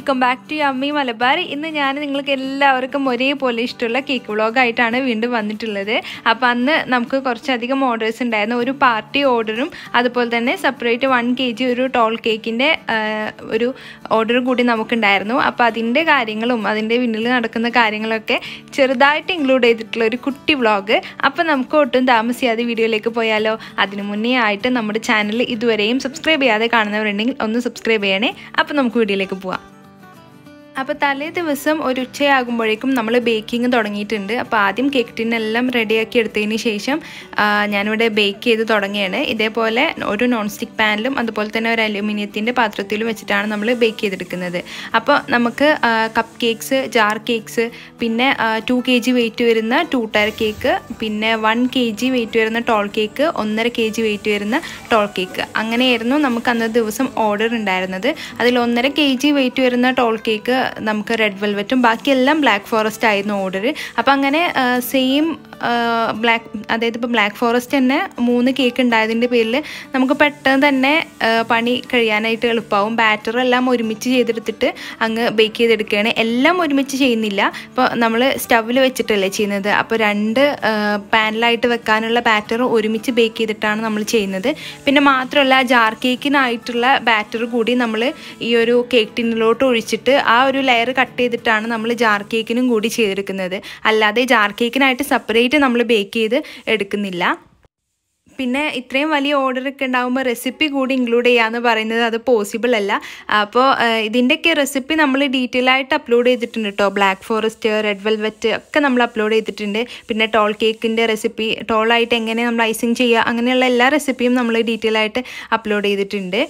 welcome back to അമ്മി മലബാർ ഇന്ന് ഞാൻ നിങ്ങൾക്ക് എല്ലാവർക്കും ഒരേപോലെ ഇഷ്ടമുള്ള കേക്ക് വ്ളോഗായിട്ടാണ് വീണ്ടും വന്നിട്ടുള്ളത് അപ്പോൾ അന്ന് നമുക്ക് കുറച്ചധികം ഓർഡേഴ്സ് ഉണ്ടായിരുന്നു ഒരു പാർട്ടി ഓർഡറും അതുപോലെ തന്നെ സെപ്പറേറ്റ് വൺ കെ ജി ഒരു ടോൾ കേക്കിൻ്റെ ഒരു ഓർഡർ കൂടി നമുക്കുണ്ടായിരുന്നു അപ്പോൾ അതിൻ്റെ കാര്യങ്ങളും അതിൻ്റെ പിന്നിൽ നടക്കുന്ന കാര്യങ്ങളൊക്കെ ചെറുതായിട്ട് ഇൻക്ലൂഡ് ചെയ്തിട്ടുള്ള ഒരു കുട്ടി വ്ളോഗ് അപ്പോൾ നമുക്ക് ഒട്ടും താമസിയാതെ വീഡിയോയിലേക്ക് പോയാലോ അതിനു മുന്നേ ആയിട്ട് നമ്മുടെ ചാനൽ ഇതുവരെയും സബ്സ്ക്രൈബ് ചെയ്യാതെ കാണുന്നവരുണ്ടെങ്കിൽ ഒന്ന് സബ്സ്ക്രൈബ് ചെയ്യണേ അപ്പോൾ നമുക്ക് വീഡിയോയിലേക്ക് പോവാം അപ്പോൾ തലേ ദിവസം ഒരു ഉച്ചയാകുമ്പോഴേക്കും നമ്മൾ ബേക്കിംഗ് തുടങ്ങിയിട്ടുണ്ട് അപ്പോൾ ആദ്യം കേക്ക് ടിന്നെല്ലാം റെഡിയാക്കി എടുത്തതിന് ശേഷം ആ, ഞാനിവിടെ ബേക്ക് ചെയ്ത് തുടങ്ങിയാണ് ഇതേപോലെ ഒരു നോൺ സ്റ്റിക്ക് പാനിലും അതുപോലെ തന്നെ ഒരു അലൂമിനിയത്തിൻ്റെ പാത്രത്തിലും വെച്ചിട്ടാണ് നമ്മൾ ബേക്ക് ചെയ്തെടുക്കുന്നത് അപ്പോൾ നമുക്ക് കപ്പ് കേക്ക്സ് ജാർ കേക്ക്സ് പിന്നെ ടു കെ ജി വെയിറ്റ് വരുന്ന ടു ടയർ കേക്ക് പിന്നെ വൺ കെ ജി വെയിറ്റ് വരുന്ന ടോൾ കേക്ക് ഒന്നര കെ ജി വെയിറ്റ് വരുന്ന ടോൾ കേക്ക് അങ്ങനെയായിരുന്നു നമുക്ക് അന്നത്തെ ദിവസം ഓർഡർ ഉണ്ടായിരുന്നത് അതിൽ ഒന്നര കെ ജി വെയിറ്റ് വരുന്ന ടോൾ കേക്ക് നമുക്ക് റെഡ് വെൽവെറ്റും ബാക്കിയെല്ലാം ബ്ലാക്ക് ഫോറസ്റ്റ് ആയിരുന്നു ഓർഡർ അപ്പോൾ അങ്ങനെ സെയിം ബ്ലാക്ക് അതായത് ഇപ്പോൾ ബ്ലാക്ക് ഫോറസ്റ്റ് തന്നെ മൂന്ന് കേക്ക് ഉണ്ടായതിൻ്റെ പേരിൽ നമുക്ക് പെട്ടെന്ന് തന്നെ ആ, പണി കഴിയാനായിട്ട് എളുപ്പമാവും ബാറ്റർ എല്ലാം ഒരുമിച്ച് ചെയ്തെടുത്തിട്ട് അങ്ങ് ബേക്ക് ചെയ്തെടുക്കുകയാണ് എല്ലാം ഒരുമിച്ച് ചെയ്യുന്നില്ല ഇപ്പോൾ നമ്മൾ സ്റ്റവിൽ വെച്ചിട്ടല്ലേ ചെയ്യുന്നത് അപ്പോൾ രണ്ട് പാനിലായിട്ട് വെക്കാനുള്ള ബാറ്റർ ഒരുമിച്ച് ബേക്ക് ചെയ്തിട്ടാണ് നമ്മൾ ചെയ്യുന്നത് പിന്നെ മാത്രമല്ല ജാർ കേക്കിനായിട്ടുള്ള ബാറ്റർ കൂടി നമ്മൾ ഈ ഒരു കേക്ക് ടിന്നിലോട്ട് ഒഴിച്ചിട്ട് ആ ഒരു ലെയർ കട്ട് ചെയ്തിട്ടാണ് നമ്മൾ ജാർ കേക്കിനും കൂടി ചെയ്തെടുക്കുന്നത് അല്ലാതെ ജാർ കേക്കിനായിട്ട് സെപ്പറേറ്റ് നമ്മൾ ബേക്ക് ചെയ്ത് എടുക്കുന്നില്ല പിന്നെ ഇത്രയും വലിയ ഓർഡർ ഒക്കെ ഉണ്ടാകുമ്പോൾ റെസിപ്പി കൂടി ഇൻക്ലൂഡ് ചെയ്യാന്ന് പറയുന്നത് അത് പോസിബിൾ അല്ല അപ്പോൾ ഇതിൻ്റെയൊക്കെ റെസിപ്പി നമ്മൾ ഡീറ്റെയിൽ ആയിട്ട് അപ്ലോഡ് ചെയ്തിട്ടുണ്ട് കേട്ടോ ബ്ലാക്ക് ഫോറസ്റ്റ് റെഡ് വെൽവെറ്റ് ഒക്കെ നമ്മൾ അപ്ലോഡ് ചെയ്തിട്ടുണ്ട് പിന്നെ ടോൾ കേക്കിൻ്റെ റെസിപ്പി ടോളായിട്ട് എങ്ങനെ നമ്മൾ ഐസിങ് ചെയ്യുക അങ്ങനെയുള്ള എല്ലാ റെസിപ്പിയും നമ്മൾ ഡീറ്റെയിൽ ആയിട്ട് അപ്ലോഡ് ചെയ്തിട്ടുണ്ട്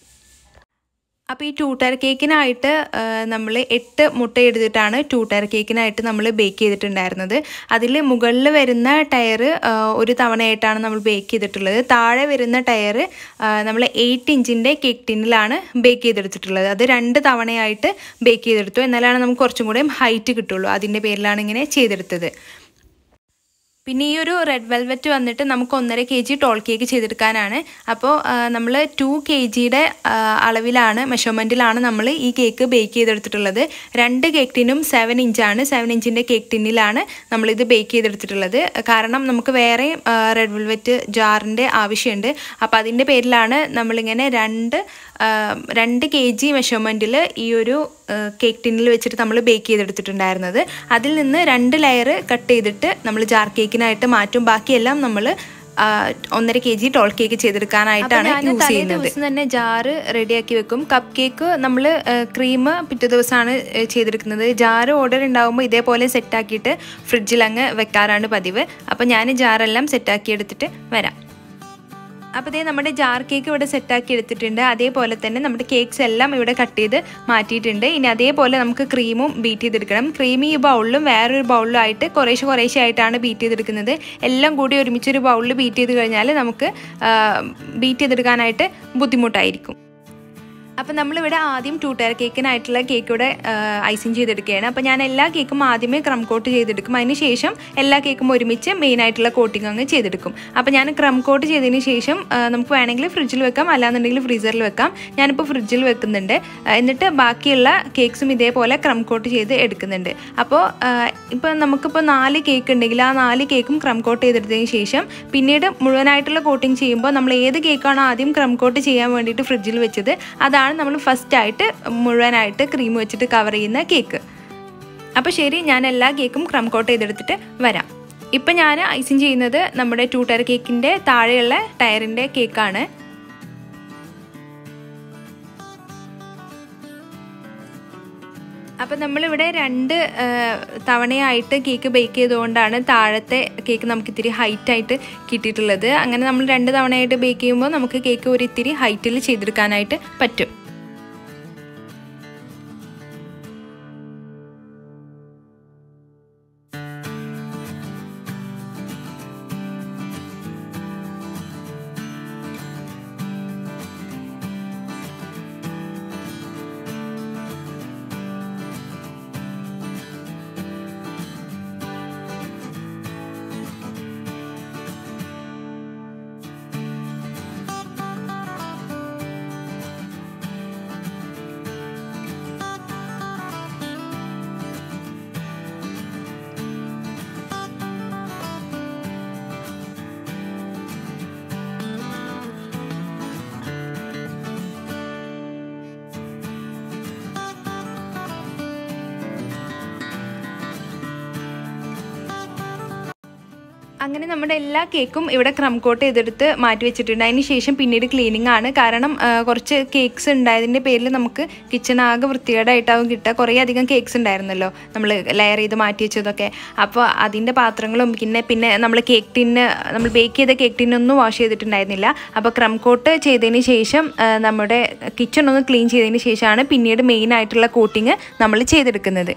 അപ്പോൾ ഈ ടൂ ടയർ കേക്കിനായിട്ട് നമ്മൾ എട്ട് മുട്ട എടുത്തിട്ടാണ് ടൂ ടയർ കേക്കിനായിട്ട് നമ്മൾ ബേക്ക് ചെയ്തിട്ടുണ്ടായിരുന്നത് അതിൽ മുകളിൽ വരുന്ന ടയർ ഒരു തവണയായിട്ടാണ് നമ്മൾ ബേക്ക് ചെയ്തിട്ടുള്ളത് താഴെ വരുന്ന ടയർ നമ്മൾ എയ്റ്റ് ഇഞ്ചിൻ്റെ കേക്ക് ടിന്നിലാണ് ബേക്ക് ചെയ്തെടുത്തിട്ടുള്ളത് അത് രണ്ട് തവണയായിട്ട് ബേക്ക് ചെയ്തെടുത്തു എന്നാലാണ് നമുക്ക് കുറച്ചും കൂടെ ഹൈറ്റ് കിട്ടുള്ളൂ അതിൻ്റെ പേരിലാണ് ഇങ്ങനെ ചെയ്തെടുത്തത് പിന്നെ ഈ ഒരു റെഡ് വെൽവെറ്റ് വന്നിട്ട് നമുക്ക് ഒന്നര കെ ജി ടോൾ കേക്ക് ചെയ്തെടുക്കാനാണ് അപ്പോൾ നമ്മൾ ടു കെ ജിയുടെ അളവിലാണ് മെഷർമെൻറ്റിലാണ് നമ്മൾ ഈ കേക്ക് ബേക്ക് ചെയ്തെടുത്തിട്ടുള്ളത് രണ്ട് കേക്ക് ടിന്നും സെവൻ ഇഞ്ചാണ് സെവൻ ഇഞ്ചിൻ്റെ കേക്ക് ടിന്നിലാണ് നമ്മളിത് ബേക്ക് ചെയ്തെടുത്തിട്ടുള്ളത് കാരണം നമുക്ക് വേറെ റെഡ് വെൽവെറ്റ് ജാറിൻ്റെ ആവശ്യമുണ്ട് അപ്പോൾ അതിൻ്റെ പേരിലാണ് നമ്മളിങ്ങനെ രണ്ട് ആ, രണ്ട് കെ ജി മെഷർമെൻറ്റിൽ ഈ ഒരു കേക്ക് ടിന്നിൽ വെച്ചിട്ട് നമ്മൾ ബേക്ക് ചെയ്തെടുത്തിട്ടുണ്ടായിരുന്നത് അതിൽ നിന്ന് രണ്ട് ലെയർ കട്ട് ചെയ്തിട്ട് നമ്മൾ ജാർ കേക്കിനായിട്ട് മാറ്റും ബാക്കിയെല്ലാം നമ്മൾ ഒന്നര കെ ജി ടോൾ കേക്ക് ചെയ്തെടുക്കാനായിട്ടാണ് യൂസ് ചെയ്യുന്നത് ദിവസം തന്നെ ജാറ് റെഡിയാക്കി വെക്കും കപ്പ് കേക്ക് നമ്മൾ ക്രീം പിറ്റേ ദിവസമാണ് ഏഹ്, ചെയ്തെടുക്കുന്നത് ജാറ് ഓർഡർ ഉണ്ടാകുമ്പോൾ ഇതേപോലെ സെറ്റാക്കിയിട്ട് ഫ്രിഡ്ജിൽ അങ്ങ് വെക്കാറാണ് പതിവ് അപ്പോൾ ഞാൻ ജാറെല്ലാം സെറ്റാക്കി എടുത്തിട്ട് വരാം അപ്പോൾ ഇതേ നമ്മുടെ ജാർ കേക്ക് ഇവിടെ സെറ്റാക്കി എടുത്തിട്ടുണ്ട് അതേപോലെ തന്നെ നമ്മുടെ കേക്ക്സ് എല്ലാം ഇവിടെ കട്ട് ചെയ്ത് മാറ്റിയിട്ടുണ്ട് ഇനി അതേപോലെ നമുക്ക് ക്രീമും ബീറ്റ് ചെയ്തെടുക്കണം ക്രീം ഈ ബൗളിലും വേറൊരു ബൗളിലും ആയിട്ട് കുറേശ്ശെ കുറേശ്ശെ ആയിട്ടാണ് ബീറ്റ് ചെയ്തെടുക്കുന്നത് എല്ലാം കൂടി ഒരുമിച്ചൊരു ബൗളിൽ ബീറ്റ് ചെയ്ത് കഴിഞ്ഞാൽ നമുക്ക് ബീറ്റ് ചെയ്തെടുക്കാനായിട്ട് ബുദ്ധിമുട്ടായിരിക്കും അപ്പം നമ്മളിവിടെ ആദ്യം ടൂ ടയർ കേക്കിനായിട്ടുള്ള കേക്ക് ഇവിടെ ഐസിങ് ചെയ്തെടുക്കുകയാണ് അപ്പോൾ ഞാൻ എല്ലാ കേക്കും ആദ്യമേ ക്രം കോട്ട് ചെയ്തെടുക്കും അതിന് ശേഷം എല്ലാ കേക്കും ഒരുമിച്ച് മെയിൻ ആയിട്ടുള്ള കോട്ടിങ് അങ്ങ് ചെയ്തെടുക്കും അപ്പോൾ ഞാൻ ക്രം കോട്ട് ചെയ്തതിന് ശേഷം ആ, നമുക്ക് വേണമെങ്കിൽ ഫ്രിഡ്ജിൽ വെക്കാം അല്ലാന്നുണ്ടെങ്കിൽ ഫ്രീസറിൽ വെക്കാം ഞാനിപ്പോൾ ഫ്രിഡ്ജിൽ വെക്കുന്നുണ്ട് ആ, എന്നിട്ട് ബാക്കിയുള്ള കേക്ക്സും ഇതേപോലെ ക്രം കോട്ട് ചെയ്ത് എടുക്കുന്നുണ്ട് അപ്പോൾ ഇപ്പോൾ നമുക്കിപ്പോൾ നാല് കേക്ക് ഉണ്ടെങ്കിൽ ആ നാല് കേക്കും ക്രം കോട്ട് ചെയ്തെടുത്തതിന് ശേഷം പിന്നീട് മുഴുവനായിട്ടുള്ള കോട്ടിങ് ചെയ്യുമ്പോൾ നമ്മൾ ഏത് കേക്കാണോ ആദ്യം ക്രം കോട്ട് ചെയ്യാൻ വേണ്ടിയിട്ട് ഫ്രിഡ്ജിൽ വെച്ചത് അതാണ് നമ്മൾ ഫസ്റ്റ് ആയിട്ട് മുഴുവനായിട്ട് ക്രീം വെച്ചിട്ട് കവർ ചെയ്യുന്ന കേക്ക് അപ്പോൾ ശരി ഞാൻ എല്ലാ കേക്കും ക്രം കോട്ട് ചെയ്തെടുത്തിട്ട് വരാം ഇപ്പം ഞാൻ ഐസിങ് ചെയ്യുന്നത് നമ്മുടെ ടൂ ടയർ കേക്കിൻ്റെ താഴെയുള്ള ടയറിൻ്റെ കേക്കാണ് അപ്പം നമ്മളിവിടെ രണ്ട് ആ, തവണയായിട്ട് കേക്ക് ബേക്ക് ചെയ്തുകൊണ്ടാണ് താഴത്തെ കേക്ക് നമുക്ക് ഇത്തിരി ഹൈറ്റായിട്ട് കിട്ടിയിട്ടുള്ളത് അങ്ങനെ നമ്മൾ രണ്ട് തവണയായിട്ട് ബേക്ക് ചെയ്യുമ്പോൾ നമുക്ക് കേക്ക് ഒരു ഇത്തിരി ഹൈറ്റിൽ ചെയ്തെടുക്കാനായിട്ട് പറ്റും അങ്ങനെ നമ്മുടെ എല്ലാ കേക്കും ഇവിടെ ക്രം കോട്ട് ചെയ്തെടുത്ത് മാറ്റി വെച്ചിട്ടുണ്ട് അതിന് ശേഷം പിന്നീട് ക്ലീനിങ് ആണ് കാരണം ആ, കുറച്ച് കേക്ക്സ് ഉണ്ടായതിൻ്റെ പേരിൽ നമുക്ക് കിച്ചൺ ആകെ വൃത്തികേടായിട്ടാവും കിട്ടുക കുറേ അധികം കേക്ക്സ് ഉണ്ടായിരുന്നല്ലോ നമ്മൾ ലെയർ ചെയ്ത് മാറ്റി വെച്ചതൊക്കെ അപ്പോൾ അതിൻ്റെ പാത്രങ്ങളും പിന്നെ പിന്നെ നമ്മൾ കേക്ക് ടിന്ന് നമ്മൾ ബേക്ക് ചെയ്ത കേക്ക് ടിന്നൊന്നും വാഷ് ചെയ്തിട്ടുണ്ടായിരുന്നില്ല അപ്പോൾ ക്രം കോട്ട് ചെയ്തതിന് ശേഷം ആ, നമ്മുടെ കിച്ചൺ ഒന്ന് ക്ലീൻ ചെയ്തതിന് ശേഷമാണ് പിന്നീട് മെയിൻ ആയിട്ടുള്ള കോട്ടിങ് നമ്മൾ ചെയ്തെടുക്കുന്നത്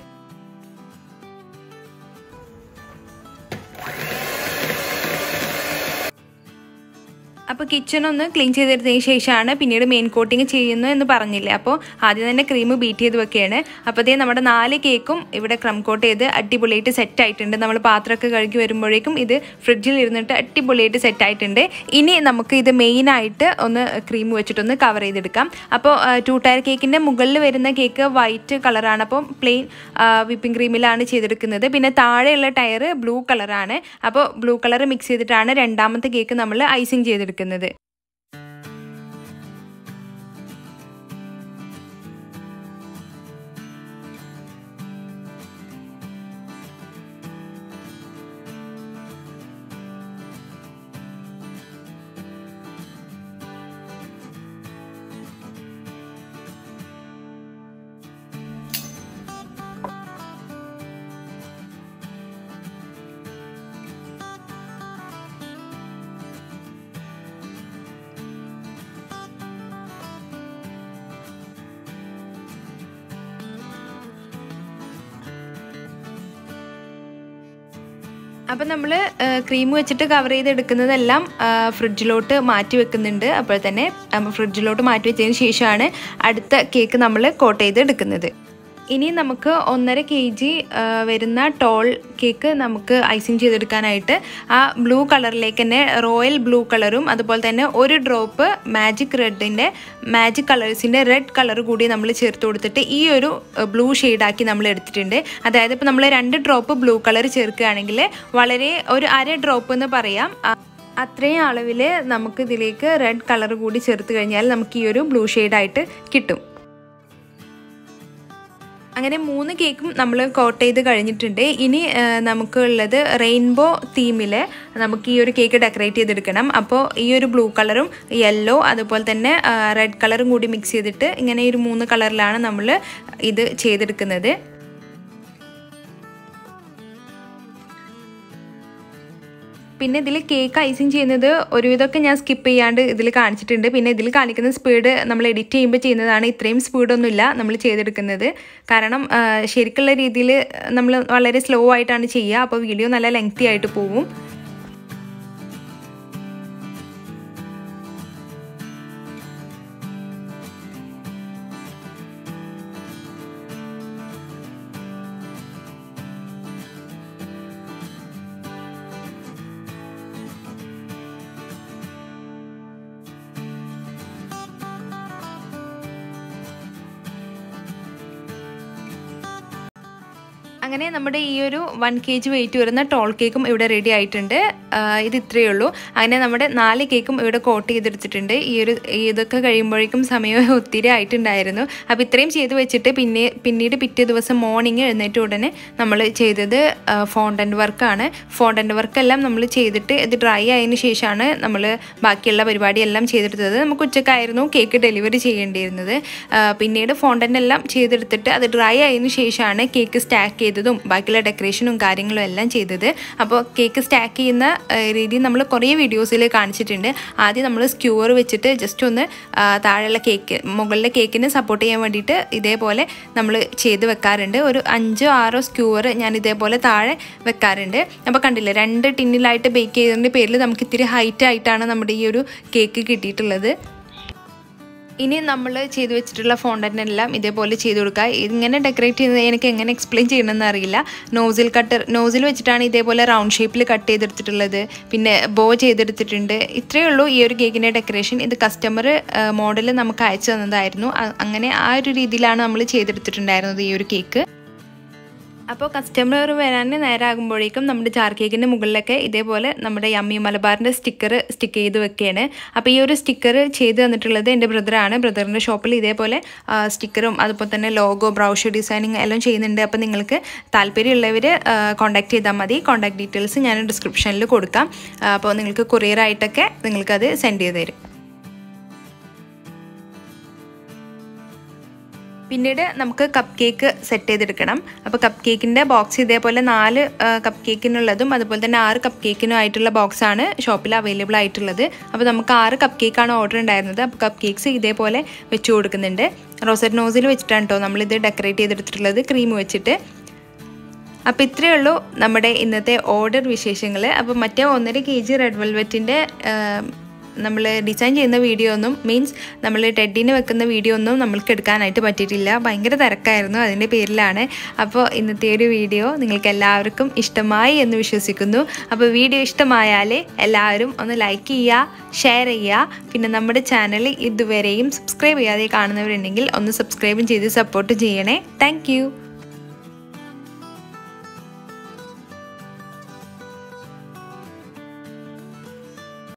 അപ്പോൾ കിച്ചൺ ഒന്ന് ക്ലീൻ ചെയ്തെടുത്തതിന് ശേഷമാണ് പിന്നീട് മെയിൻ കോട്ടിങ് ചെയ്യുന്നു എന്ന് പറഞ്ഞില്ലേ അപ്പോൾ ആദ്യം തന്നെ ക്രീം ബീറ്റ് ചെയ്ത് വെക്കുകയാണ് അപ്പോൾ അതേ നമ്മുടെ നാല് കേക്കും ഇവിടെ ക്രം കോട്ട് ചെയ്ത് അടിപൊളിയായിട്ട് സെറ്റ് ആയിട്ടുണ്ട് നമ്മൾ പാത്രമൊക്കെ കഴുകി വരുമ്പോഴേക്കും ഇത് ഫ്രിഡ്ജിൽ ഇരുന്നിട്ട് അടിപൊളിയായിട്ട് സെറ്റ് ആയിട്ടുണ്ട് ഇനി നമുക്ക് ഇത് മെയിനായിട്ട് ഒന്ന് ക്രീം വെച്ചിട്ടൊന്ന് കവർ ചെയ്തെടുക്കാം അപ്പോൾ ടു ടയർ കേക്കിൻ്റെ മുകളിൽ വരുന്ന കേക്ക് വൈറ്റ് കളറാണ് അപ്പോൾ പ്ലെയിൻ വിപ്പിംഗ് ക്രീമിലാണ് ചെയ്തെടുക്കുന്നത് പിന്നെ താഴെയുള്ള ടയർ ബ്ലൂ കളറാണ് അപ്പോൾ ബ്ലൂ കളർ മിക്സ് ചെയ്തിട്ടാണ് രണ്ടാമത്തെ കേക്ക് നമ്മൾ ഐസിങ് ചെയ്തെടുക്കുന്നത് അപ്പം നമ്മൾ ക്രീം വെച്ചിട്ട് കവർ ചെയ്തെടുക്കുന്നതെല്ലാം ആ, ഫ്രിഡ്ജിലോട്ട് മാറ്റി വെക്കുന്നുണ്ട് അപ്പോൾ തന്നെ നമ്മൾ ഫ്രിഡ്ജിലോട്ട് മാറ്റി വെച്ചതിന് ശേഷമാണ് അടുത്ത കേക്ക് നമ്മൾ കോട്ട് ചെയ്ത് എടുക്കുന്നത് ഇനി നമുക്ക് ഒന്നര കെ ജി വരുന്ന ടോൾ കേക്ക് നമുക്ക് ഐസിങ് ചെയ്തെടുക്കാനായിട്ട് ആ ബ്ലൂ കളറിലേക്ക് തന്നെ റോയൽ ബ്ലൂ കളറും അതുപോലെ തന്നെ ഒരു ഡ്രോപ്പ് മാജിക് റെഡിൻ്റെ മാജിക് കളേഴ്സിൻ്റെ റെഡ് കളർ കൂടി നമ്മൾ ചേർത്ത് കൊടുത്തിട്ട് ഈ ഒരു ബ്ലൂ ഷെയ്ഡാക്കി നമ്മൾ എടുത്തിട്ടുണ്ട് അതായത് ഇപ്പോൾ നമ്മൾ രണ്ട് ഡ്രോപ്പ് ബ്ലൂ കളർ ചേർക്കുകയാണെങ്കിൽ വളരെ ഒരു അര ഡ്രോപ്പ് എന്ന് പറയാം ആ, അത്രയും അളവിൽ നമുക്ക് ഇതിലേക്ക് റെഡ് കളർ കൂടി ചേർത്ത് കഴിഞ്ഞാൽ നമുക്ക് ഈ ഒരു ബ്ലൂ ഷെയ്ഡായിട്ട് കിട്ടും അങ്ങനെ മൂന്ന് കേക്കും നമ്മൾ കോട്ട് ചെയ്ത് കഴിഞ്ഞിട്ടുണ്ട് ഇനി ആ, നമുക്കുള്ളത് റെയിൻബോ തീമിൽ നമുക്ക് ഈ ഒരു കേക്ക് ഡെക്കറേറ്റ് ചെയ്തെടുക്കണം അപ്പോൾ ഈ ഒരു ബ്ലൂ കളറും യെല്ലോ അതുപോലെ തന്നെ റെഡ് കളറും കൂടി മിക്സ് ചെയ്തിട്ട് ഇങ്ങനെ ഈ ഒരു മൂന്ന് കളറിലാണ് നമ്മൾ ഇത് ചെയ്തെടുക്കുന്നത് പിന്നെ ഇതിൽ കേക്ക് ഐസിങ് ചെയ്യുന്നത് ഒരുവിധമൊക്കെ ഞാൻ സ്കിപ്പ് ചെയ്യാണ്ട് ഇതിൽ കാണിച്ചിട്ടുണ്ട് പിന്നെ ഇതിൽ കാണിക്കുന്ന സ്പീഡ് നമ്മൾ എഡിറ്റ് ചെയ്യുമ്പോൾ ചെയ്യുന്നതാണ് ഇത്രയും സ്പീഡൊന്നുമില്ല നമ്മൾ ചെയ്തെടുക്കുന്നത് കാരണം ആ, ശരിക്കുള്ള രീതിയിൽ നമ്മൾ വളരെ സ്ലോ ആയിട്ടാണ് ചെയ്യുക അപ്പോൾ വീഡിയോ നല്ല ലെങ്തി ആയിട്ട് പോവും അങ്ങനെ നമ്മുടെ ഈ ഒരു വൺ കെ ജി വെയിറ്റ് വരുന്ന ടോൾ കേക്കും ഇവിടെ റെഡി ആയിട്ടുണ്ട് ആ, ഇത് ഇത്രയേ ഉള്ളൂ അങ്ങനെ നമ്മുടെ നാല് കേക്കും ഇവിടെ കോട്ട് ചെയ്തെടുത്തിട്ടുണ്ട് ഈ ഒരു ഇതൊക്കെ കഴിയുമ്പോഴേക്കും സമയം ഒത്തിരി ആയിട്ടുണ്ടായിരുന്നു അപ്പോൾ ഇത്രയും ചെയ്ത് വെച്ചിട്ട് പിന്നെ പിന്നീട് പിറ്റേ ദിവസം മോർണിംഗ് എഴുന്നേറ്റ ഉടനെ നമ്മൾ ചെയ്തത് ഫോണ്ടൻ്റ് വർക്കാണ് ഫോണ്ടൻ്റ് വർക്കെല്ലാം നമ്മൾ ചെയ്തിട്ട് ഇത് ഡ്രൈ ആയതിനു ശേഷമാണ് നമ്മൾ ബാക്കിയുള്ള പരിപാടിയെല്ലാം ചെയ്തെടുത്തത് നമുക്ക് ഉച്ചക്കായിരുന്നു കേക്ക് ഡെലിവറി ചെയ്യേണ്ടിയിരുന്നത് ആ, പിന്നീട് ഫോണ്ടൻ്റ് എല്ലാം ചെയ്തെടുത്തിട്ട് അത് ഡ്രൈ ആയതിനു ശേഷമാണ് കേക്ക് സ്റ്റാക്ക് ചെയ്തതും ബാക്കിയുള്ള ഡെക്കറേഷനും കാര്യങ്ങളും എല്ലാം ചെയ്തത് അപ്പോൾ കേക്ക് സ്റ്റാക്ക് ചെയ്യുന്ന ആ, രീതി നമ്മൾ കുറേ വീഡിയോസിൽ കാണിച്ചിട്ടുണ്ട് ആദ്യം നമ്മൾ സ്ക്യൂർ വെച്ചിട്ട് ജസ്റ്റ് ഒന്ന് ആ, താഴെയുള്ള കേക്ക് മുകളിലെ കേക്കിന് സപ്പോർട്ട് ചെയ്യാൻ വേണ്ടിയിട്ട് ഇതേപോലെ നമ്മൾ ചെയ്ത് വെക്കാറുണ്ട് ഒരു അഞ്ചോ ആറോ സ്ക്യൂർ ഞാൻ ഇതേപോലെ താഴെ വെക്കാറുണ്ട് അപ്പോൾ കണ്ടില്ലേ രണ്ട് ടിന്നിലായിട്ട് ബേക്ക് ചെയ്തതിൻ്റെ പേരിൽ നമുക്ക് ഇത്തിരി ഹൈറ്റ് ആയിട്ടാണ് നമ്മുടെ ഈ ഒരു കേക്ക് കിട്ടിയിട്ടുള്ളത് ഇനി നമ്മൾ ചെയ്തു വെച്ചിട്ടുള്ള ഫോണ്ടൻ്റെല്ലാം ഇതേപോലെ ചെയ്ത് കൊടുക്കുക ഇങ്ങനെ ഡെക്കറേറ്റ് ചെയ്യുന്നത് എനിക്ക് എങ്ങനെ എക്സ്പ്ലെയിൻ ചെയ്യണമെന്ന് അറിയില്ല നോസിൽ കട്ടർ നോസിൽ വെച്ചിട്ടാണ് ഇതേപോലെ റൗണ്ട് ഷേപ്പിൽ കട്ട് ചെയ്തെടുത്തിട്ടുള്ളത് പിന്നെ ബോ ചെയ്തെടുത്തിട്ടുണ്ട് ഇത്രയേ ഉള്ളൂ ഈ ഒരു കേക്കിൻ്റെ ഡെക്കറേഷൻ ഇത് കസ്റ്റമർ മോഡൽ നമുക്ക് അയച്ചു തന്നതായിരുന്നു അ- അങ്ങനെ ആ ഒരു രീതിയിലാണ് നമ്മൾ ചെയ്തെടുത്തിട്ടുണ്ടായിരുന്നത് ഈ ഒരു കേക്ക് അപ്പോൾ കസ്റ്റമർ വരാൻ നേരമാകുമ്പോഴേക്കും നമ്മുടെ ജാർ കേക്കിൻ്റെ മുകളിലൊക്കെ ഇതേപോലെ നമ്മുടെ യമ്മി മലബാറിൻ്റെ സ്റ്റിക്കർ സ്റ്റിക്ക് ചെയ്ത് വെക്കുകയാണ് അപ്പോൾ ഈ ഒരു സ്റ്റിക്കർ ചെയ്ത് തന്നിട്ടുള്ളത് എൻ്റെ ബ്രദറാണ് ബ്രദറിൻ്റെ ഷോപ്പിൽ ഇതേപോലെ സ്റ്റിക്കറും അതുപോലെ തന്നെ ലോഗോ ബ്രൗഷർ ഡിസൈനിങ് എല്ലാം ചെയ്യുന്നുണ്ട് അപ്പോൾ നിങ്ങൾക്ക് താല്പര്യമുള്ളവർ കോൺടാക്ട് ചെയ്താൽ മതി കോൺടാക്ട് ഡീറ്റെയിൽസ് ഞാൻ ഡിസ്ക്രിപ്ഷനിൽ കൊടുക്കാം ആ, അപ്പോൾ നിങ്ങൾക്ക് കൊറിയറായിട്ടൊക്കെ നിങ്ങൾക്കത് സെൻഡ് ചെയ്ത് തരും പിന്നീട് നമുക്ക് കപ്പ് കേക്ക് സെറ്റ് ചെയ്തെടുക്കണം അപ്പോൾ കപ്പ് കേക്കിൻ്റെ ബോക്സ് ഇതേപോലെ നാല് കപ്പ് കേക്കിനുള്ളതും അതുപോലെ തന്നെ ആറ് കപ്പ് കേക്കിനും ആയിട്ടുള്ള ബോക്സാണ് ഷോപ്പിൽ അവൈലബിൾ ആയിട്ടുള്ളത് അപ്പോൾ നമുക്ക് ആറ് കപ്പ് കേക്കാണ് ഓർഡർ ഉണ്ടായിരുന്നത് അപ്പോൾ കപ്പ് കേക്ക്സ് ഇതേപോലെ വെച്ച് കൊടുക്കുന്നുണ്ട് റോസറ്റ് നോസിൽ വെച്ചിട്ടാണ് കേട്ടോ നമ്മളിത് ഡെക്കറേറ്റ് ചെയ്തെടുത്തിട്ടുള്ളത് ക്രീം വെച്ചിട്ട് അപ്പോൾ ഇത്രയേ ഉള്ളൂ നമ്മുടെ ഇന്നത്തെ ഓർഡർ വിശേഷങ്ങൾ അപ്പോൾ മറ്റേ ഒന്നര കെ ജി റെഡ് വെൽവെറ്റിൻ്റെ നമ്മൾ ഡിസൈൻ ചെയ്യുന്ന വീഡിയോ ഒന്നും മീൻസ് നമ്മൾ ടെഡിന് വെക്കുന്ന വീഡിയോ ഒന്നും നമ്മൾക്ക് എടുക്കാനായിട്ട് പറ്റിയിട്ടില്ല ഭയങ്കര തിരക്കായിരുന്നു അതിൻ്റെ പേരിലാണ് അപ്പോൾ ഇന്നത്തെ ഒരു വീഡിയോ നിങ്ങൾക്ക് എല്ലാവർക്കും ഇഷ്ടമായി എന്ന് വിശ്വസിക്കുന്നു അപ്പോൾ വീഡിയോ ഇഷ്ടമായാൽ എല്ലാവരും ഒന്ന് ലൈക്ക് ചെയ്യുക ഷെയർ ചെയ്യുക പിന്നെ നമ്മുടെ ചാനൽ ഇതുവരെയും സബ്സ്ക്രൈബ് ചെയ്യാതെ കാണുന്നവരുണ്ടെങ്കിൽ ഒന്ന് സബ്സ്ക്രൈബും ചെയ്ത് സപ്പോർട്ട് ചെയ്യണേ താങ്ക്